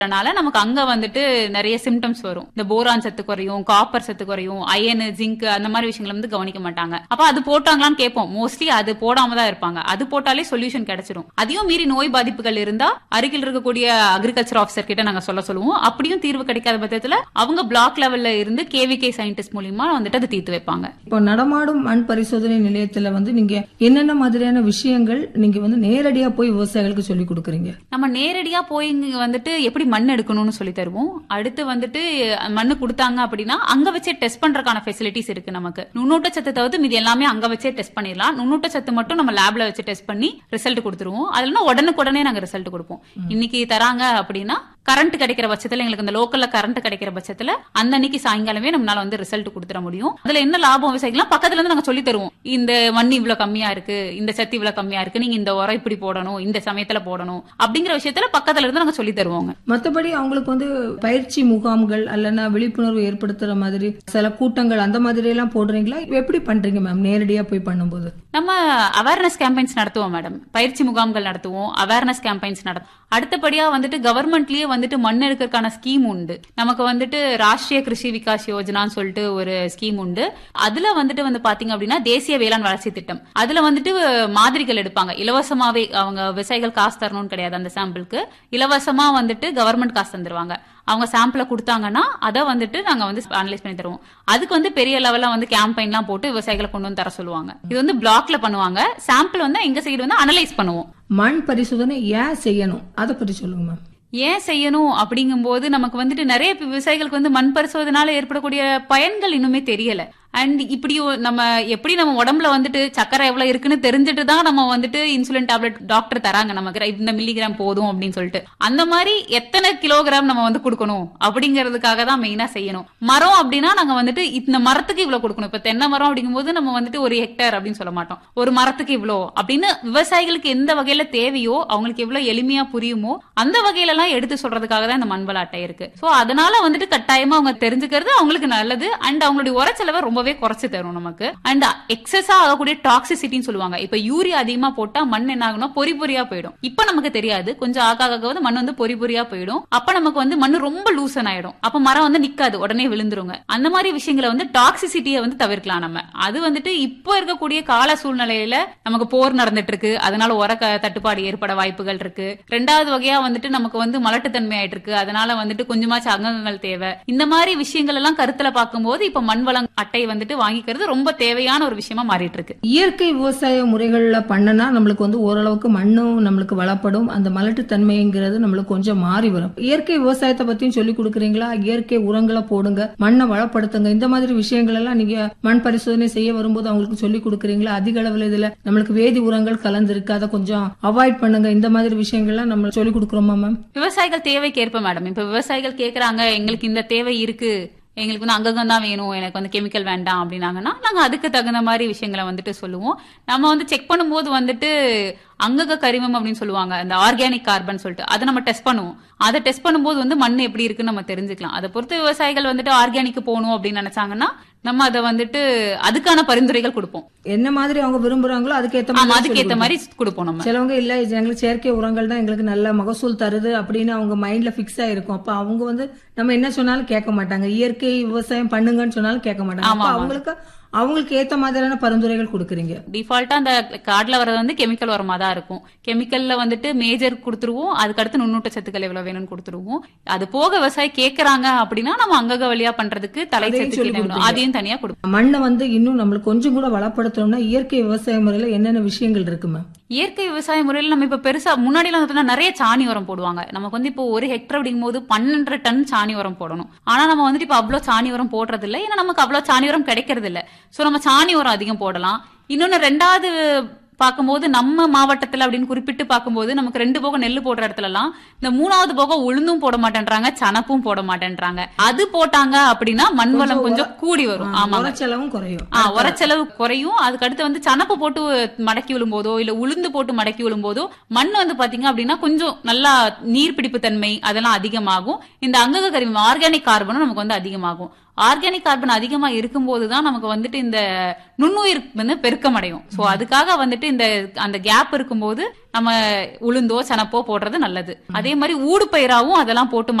அதனால நமக்கு அங்க வந்துட்டு நிறைய சிம்டம்ஸ் வரும் இந்த போரான் சத்து குறையும் காப்பர் சத்து குறையும் அயனு ஜிங்க் அந்த மாதிரி விஷயங்களை வந்து கவனிக்க மாட்டாங்க அப்ப அது போட்டாங்களான்னு கேட்போம் மோஸ்ட்லி அது போடாம தான் இருப்பாங்க அது போட்டாலே சொல்யூஷன் கிடைச்சிரும் அதையும் மீறி நோய் பாதிப்புகள் இருந்தா அருகில் இருக்கக்கூடிய அக்ரிகல்ச்சர் ஆஃபீஸர் கிட்ட நாங்க சொல்ல சொல்லுவோம் அப்படியும் தீர்வு கிடைக்காத பட்சத்துல அவங்க பிளாக் லெவல்ல இருந்து கேவிகே சயின்டிஸ்ட் மூலியமா வந்துட்டு அதை தீர்த்து வைப்பாங்க இப்போ நடமாடும் மண் பரிசோதனை நிலையத்துல வந்து நீங்க என்னென்ன மாதிரியான விஷயங்கள் நீங்க வந்து நேரடியா போய் விவசாயிகளுக்கு சொல்லி கொடுக்குறீங்க நம்ம நேரடியா போய் இங்க வந்துட்டு எப்படி மண் எடுக்கணும்னு சொல்லி தருவோம் அடுத்து வந்துட்டு மண்ணு கொடுத்தாங்க அப்படின்னா அங்க வச்சே டெஸ்ட் பண்றதுக்கான ஃபெசிலிட்டிஸ் இருக்கு நமக்கு நுண்ணூட்டச்சத்து தவிர்த்து மீதி எல்லாமே அங்க வச்சே டெஸ்ட் பண்ணிடலாம் நுண்ணூட்டச்சத்து மட்டும் நம்ம லேப்ல வச்சு டெஸ்ட் பண்ணி ரிசல்ட் கொடுத்துருவோம் அதுல உடனுக்குடனே நாங்க ரிசல்ட் கொடுப்போம் இன்னைக்கு தராங்க அப்படின்னா கரண்ட் கிடைக்கிற பட்சத்துல எங்களுக்கு இந்த லோக்கல்ல கரண்ட் கிடைக்கிற பட்சத்துல அந்த அன்னைக்கு சாயங்காலமே நம்மளால வந்து ரிசல்ட் கொடுத்துட முடியும் அதுல என்ன லாபம் விவசாயிக்கலாம் பக்கத்துல இருந்து நாங்க சொல்லி தருவோம் இந்த மண் இவ்வளவு கம்மியா இருக்கு இந்த சத்து இவ்வளவு கம்மியா இருக்கு நீங்க இந்த உரம் இப்படி போடணும் இந்த சமயத்துல போடணும் அப்படிங்கிற விஷயத்துல பக்கத்துல இருந்து நாங்க சொல்லி தருவோங்க மத்தபடி அவங்களுக்கு வந்து பயிற்சி முகாம்கள் அல்லனா விழிப்புணர்வு ஏற்படுத்துற மாதிரி சில கூட்டங்கள் அந்த மாதிரி எல்லாம் போடுறீங்களா எப்படி பண்றீங்க மேம் நேரடியா போய் பண்ணும்போது நம்ம அவேர்னஸ் கேம்பெயின்ஸ் நடத்துவோம் மேடம் பயிற்சி முகாம்கள் நடத்துவோம் அவேர்னஸ் கேம்பெயின்ஸ் நடத்துவோம் அடுத்தபடியா வந்துட்டு கவர்மெண்ட்லயே வந்துட்டு மண் எடுக்கிறதுக்கான ஸ்கீம் உண்டு நமக்கு வந்துட்டு ராஷ்டிரிய கிருஷி விகாஸ் யோஜனான்னு சொல்லிட்டு ஒரு ஸ்கீம் உண்டு அதுல வந்துட்டு வந்து பாத்தீங்க அப்படின்னா தேசிய வேளாண் வளர்ச்சி திட்டம் அதுல வந்துட்டு மாதிரிகள் எடுப்பாங்க இலவசமாவே அவங்க விவசாயிகள் காசு தரணும்னு கிடையாது அந்த சாம்பிளுக்கு இலவசமா வந்துட்டு கவர்மெண்ட் காசு தந்துருவாங்க அவங்க சாம்பிளை கொடுத்தாங்கன்னா அதை வந்துட்டு நாங்க வந்து அனலைஸ் பண்ணி தருவோம் அதுக்கு வந்து பெரிய லெவல்ல வந்து கேம்பெயின்லாம் போட்டு விவசாயிகளை கொண்டு வந்து தர சொல்லுவாங்க இது வந்து பிளாக்ல பண்ணுவாங்க சாம்பிள் வந்து எங்க சைடு வந்து அனலைஸ் பண்ணுவோம் மண் பரிசோதனை ஏன் செய்யணும் அதை பத்தி சொல்லுங்க மேம் ஏன் செய்யணும் அப்படிங்கும்போது நமக்கு வந்துட்டு நிறைய விவசாயிகளுக்கு வந்து மண் பரிசோதனால ஏற்படக்கூடிய பயன்கள் இன்னுமே தெரியல அண்ட் இப்படி நம்ம எப்படி நம்ம உடம்புல வந்துட்டு சக்கரை எவ்வளவு இருக்குன்னு தெரிஞ்சுட்டு தான் நம்ம வந்துட்டு இன்சுலின் டேப்லெட் டாக்டர் தராங்க நமக்கு இந்த மில்லிகிராம் போதும் அப்படின்னு சொல்லிட்டு அந்த மாதிரி எத்தனை கிலோகிராம் நம்ம வந்து கொடுக்கணும் அப்படிங்கறதுக்காக தான் மெயினா செய்யணும் மரம் அப்படின்னா நாங்க வந்துட்டு இந்த மரத்துக்கு இவ்வளவு கொடுக்கணும் இப்ப தென்னை மரம் அப்படிங்கும்போது நம்ம வந்துட்டு ஒரு ஹெக்டேர் அப்படின்னு சொல்ல மாட்டோம் ஒரு மரத்துக்கு இவ்வளோ அப்படின்னு விவசாயிகளுக்கு எந்த வகையில தேவையோ அவங்களுக்கு எவ்வளவு எளிமையா புரியுமோ அந்த வகையில எல்லாம் எடுத்து சொல்றதுக்காக தான் இந்த மண்வள அட்டை இருக்கு சோ அதனால வந்துட்டு கட்டாயமா அவங்க தெரிஞ்சுக்கிறது அவங்களுக்கு நல்லது அண்ட் அவங்களுடைய உரச்செலவை ரொம்பவே குறைச்சு தரும் நமக்கு அண்ட் எக்ஸஸா ஆகக்கூடிய டாக்ஸிசிட்டின்னு சொல்லுவாங்க இப்ப யூரியா அதிகமா போட்டா மண் என்ன ஆகும்னா பொறி பொறியா போயிடும் இப்ப நமக்கு தெரியாது கொஞ்சம் ஆக ஆக வந்து மண் வந்து பொறி பொறியா போயிடும் அப்ப நமக்கு வந்து மண் ரொம்ப லூசன் ஆயிடும் அப்ப மரம் வந்து நிக்காது உடனே விழுந்துருங்க அந்த மாதிரி விஷயங்களை வந்து டாக்ஸிசிட்டியை வந்து தவிர்க்கலாம் நம்ம அது வந்துட்டு இப்போ இருக்கக்கூடிய கால சூழ்நிலையில நமக்கு போர் நடந்துட்டு இருக்கு அதனால உர க- தட்டுப்பாடு ஏற்பட வாய்ப்புகள் இருக்கு ரெண்டாவது வகையா வந்துட்டு நமக்கு வந்து மலட்டுத்தன்மை ஆயிட்டு இருக்கு அதனால வந்துட்டு கொஞ்சமாச்சும் அங்கங்கள் தேவை இந்த மாதிரி விஷயங்கள் எல்லாம் கருத்துல பார்க்கும்போது இப்ப மண் வளம் அட்டை வந்துட்டு வாங்கிக்கிறது ரொம்ப தேவையான ஒரு விஷயமா மாறிட்டு இருக்கு இயற்கை விவசாய முறைகள்ல பண்ணனா நம்மளுக்கு வந்து ஓரளவுக்கு மண்ணும் நம்மளுக்கு வளப்படும் அந்த மலட்டுத்தன்மைங்கிறது நம்மளுக்கு கொஞ்சம் மாறி வரும் இயற்கை விவசாயத்தை பத்தியும் சொல்லி கொடுக்குறீங்களா இயற்கை உரங்களை போடுங்க மண்ணை வளப்படுத்துங்க இந்த மாதிரி விஷயங்கள் எல்லாம் நீங்க மண் பரிசோதனை செய்ய வரும்போது அவங்களுக்கு சொல்லி கொடுக்குறீங்களா அதிக அளவுல இதுல நம்மளுக்கு வேதி உரங்கள் கலந்துருக்கு அதை கொஞ்சம் அவாய்ட் பண்ணுங்க இந்த மாதிரி விஷயங்கள்லாம் நம்ம சொல்லி கொடுக்குறோமா மேம் விவசாயிகள் தேவைக்கு ஏற்ப மேடம் இப்ப விவசாயிகள் கேக்குறாங்க எங்களுக்கு இந்த தேவை இருக்கு எங்களுக்கு வந்து அங்ககம் தான் வேணும் எனக்கு வந்து கெமிக்கல் வேண்டாம் அப்படின்னாங்கன்னா நாங்க அதுக்கு தகுந்த மாதிரி விஷயங்களை வந்துட்டு சொல்லுவோம் நம்ம வந்து செக் பண்ணும்போது வந்துட்டு அங்கக கரிமம் அப்படின்னு சொல்லுவாங்க அந்த ஆர்கானிக் கார்பன் சொல்லிட்டு அதை நம்ம டெஸ்ட் பண்ணுவோம் அதை டெஸ்ட் பண்ணும்போது வந்து மண் எப்படி இருக்குன்னு நம்ம தெரிஞ்சுக்கலாம் அதை பொறுத்து விவசாயிகள் வந்துட்டு ஆர்கானிக் போகணும் அப்படின்னு நினைச்சாங்கன்னா நம்ம அதை வந்துட்டு அதுக்கான பரிந்துரைகள் கொடுப்போம் என்ன மாதிரி அவங்க விரும்புறாங்களோ அதுக்கேத்த ஆமா மாதிரி அதுக்கு ஏத்த சொல்லிக் மாதிரி கொடுப்போம் நம்ம சிலவங்க இல்ல இது எங்களுக்கு செயற்கை உரங்கள் தான் எங்களுக்கு நல்ல மகசூல் தருது அப்படின்னு அவங்க மைண்ட்ல ஃபிக்ஸ் ஆயிருக்கும் அப்ப அவங்க வந்து நம்ம என்ன சொன்னாலும் கேட்க மாட்டாங்க இயற்கை விவசாயம் பண்ணுங்கன்னு சொன்னாலும் கேட்க மாட்டாங்க அப்ப அவங்களுக்கு அவங்களுக்கு ஏத்த மாதிரியான பரிந்துரைகள் கொடுக்குறீங்க டிஃபால்ட்டா அந்த கார்டுல வர்றது வந்து கெமிக்கல் உரமா தான் இருக்கும் கெமிக்கல்ல வந்துட்டு மேஜர் கொடுத்துருவோம் அதுக்கடுத்து நுண்ணூட்ட சத்துக்கள் எவ்வளவு வேணும்னு கொடுத்துருவோம் அது போக விவசாயி கேக்குறாங்க அப்படின்னா நம்ம அங்கக வழியா பண்றதுக்கு தலை அதையும் சத்துக்கு சொல்லி என்ன வேணும், கொடுப்பீங்க. அதையும் தனியா கொடுப்போம் மண்ணை வந்து இன்னும் நம்மளுக்கு கொஞ்சம் கூட வளப்படுத்தணும்னா இயற்கை விவசாய முறையில என்னென்ன விஷயங்கள் இருக்கு மேம் இயற்கை விவசாய முறையில் நம்ம இப்ப பெருசா முன்னாடி எல்லாம் பார்த்தீங்கன்னா நிறைய சாணி உரம் போடுவாங்க நமக்கு வந்து இப்போ ஒரு ஹெக்டர் அப்படிங்கும் போது பன்னெண்டரை டன் சாணி உரம் போடணும் ஆனா நம்ம வந்துட்டு இப்ப அவ்வளவு சாணி உரம் போடுறது இல்ல ஏன்னா நமக்கு அவ்வளவு சாணி உரம் கிடைக்கிறது இல்ல சோ நம்ம சாணி உரம் அதிகம் போடலாம் இன்னொன்னு ரெண்டாவது பார்க்கும்போது நம்ம மாவட்டத்துல அப்படின்னு குறிப்பிட்டு பார்க்கும்போது நமக்கு ரெண்டு போகம் நெல் போடுற இடத்துல எல்லாம் இந்த மூணாவது போகம் உளுந்தும் போட மாட்டேன்றாங்க சனப்பும் போட மாட்டேன்றாங்க அது போட்டாங்க அப்படின்னா மண் வளம் கொஞ்சம் கூடி வரும் ஆமாங்க உரச்செலவும் குறையும் ஆ உரச்செலவு குறையும் அதுக்கு அடுத்து வந்து சனப்பு போட்டு மடக்கி விழும்போதோ இல்ல உளுந்து போட்டு மடக்கி விழும்போதோ மண் வந்து பாத்தீங்க அப்படின்னா கொஞ்சம் நல்லா நீர்பிடிப்பு தன்மை அதெல்லாம் அதிகமாகும் இந்த அங்கக கரிமம் ஆர்கானிக் கார்பனும் நமக்கு வந்து அதிகமாகும் ஆர்கானிக் கார்பன் அதிகமா இருக்கும்போது தான் நமக்கு வந்துட்டு இந்த நுண்ணுயிர் வந்து பெருக்கம் அடையும் சோ அதுக்காக வந்துட்டு இந்த அந்த கேப் இருக்கும்போது நம்ம உளுந்தோ சனப்போ போடுறது நல்லது அதே மாதிரி ஊடு பயிராவும் அதெல்லாம் போட்டு